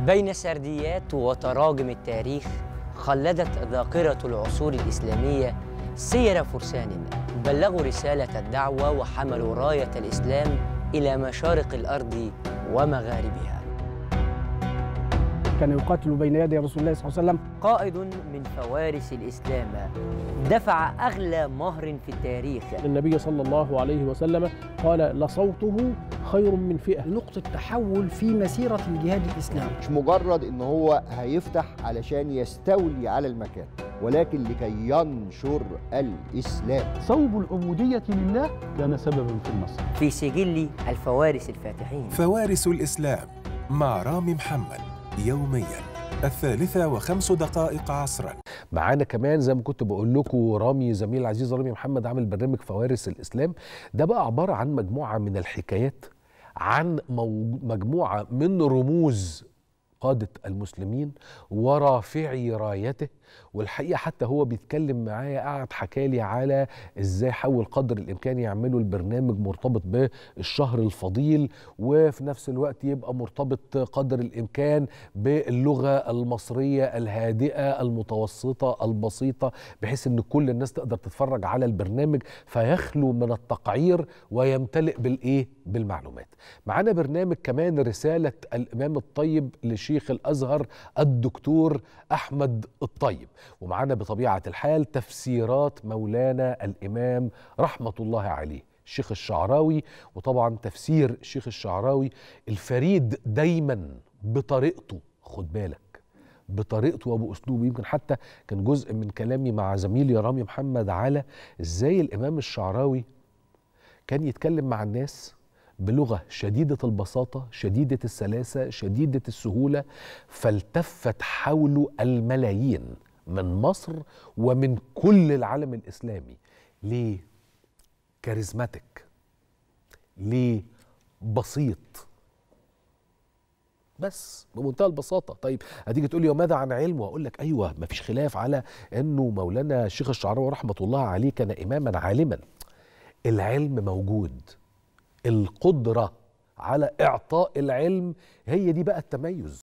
بين سرديات وتراجم التاريخ خلدت ذاكرة العصور الإسلامية سير فرسان بلغوا رسالة الدعوة وحملوا راية الإسلام إلى مشارق الأرض ومغاربها كان يقاتل بين يدي رسول الله صلى الله عليه وسلم قائد من فوارس الإسلام دفع أغلى مهر في التاريخ النبي صلى الله عليه وسلم قال لصوته خير من فئة نقطة تحول في مسيرة الجهاد الإسلامي مش مجرد ان هو هيفتح علشان يستولي على المكان ولكن لكي ينشر الاسلام صوب العبودية لله كان سببا في النصر في سجل الفوارس الفاتحين فوارس الإسلام مع رامي محمد يوميا الثالثة وخمس دقائق عصرا معانا كمان زي ما كنت بقول لكم رامي زميل العزيز رامي محمد عامل برنامج فوارس الاسلام ده بقى عباره عن مجموعه من الحكايات عن مو- مجموعه من رموز قادة المسلمين ورافعي رايته والحقيقة حتى هو بيتكلم معايا قعد حكالي على ازاي حاول قدر الامكان يعملوا البرنامج مرتبط بالشهر الفضيل وفي نفس الوقت يبقى مرتبط قدر الامكان باللغة المصرية الهادئة المتوسطة البسيطة بحيث ان كل الناس تقدر تتفرج على البرنامج فيخلو من التقعير ويمتلئ بالايه بالمعلومات معانا برنامج كمان رسالة الامام الطيب لشيخ الازهر الدكتور احمد الطيب ومعانا بطبيعة الحال تفسيرات مولانا الامام رحمة الله عليه الشيخ الشعراوي وطبعا تفسير الشيخ الشعراوي الفريد دايما بطريقته خد بالك بطريقته وباسلوبه يمكن حتى كان جزء من كلامي مع زميلي رامي محمد على ازاي الامام الشعراوي كان يتكلم مع الناس بلغه شديده البساطه شديده السلاسه شديده السهوله فالتفت حوله الملايين من مصر ومن كل العالم الاسلامي ليه كاريزماتيك ليه بسيط بس بمنتهى البساطه طيب هتيجي تقول لي وماذا عن علمه واقول لك ايوه مفيش خلاف على انه مولانا الشيخ الشعراوي رحمه الله عليه كان اماما عالما العلم موجود القدره على اعطاء العلم هي دي بقى التميز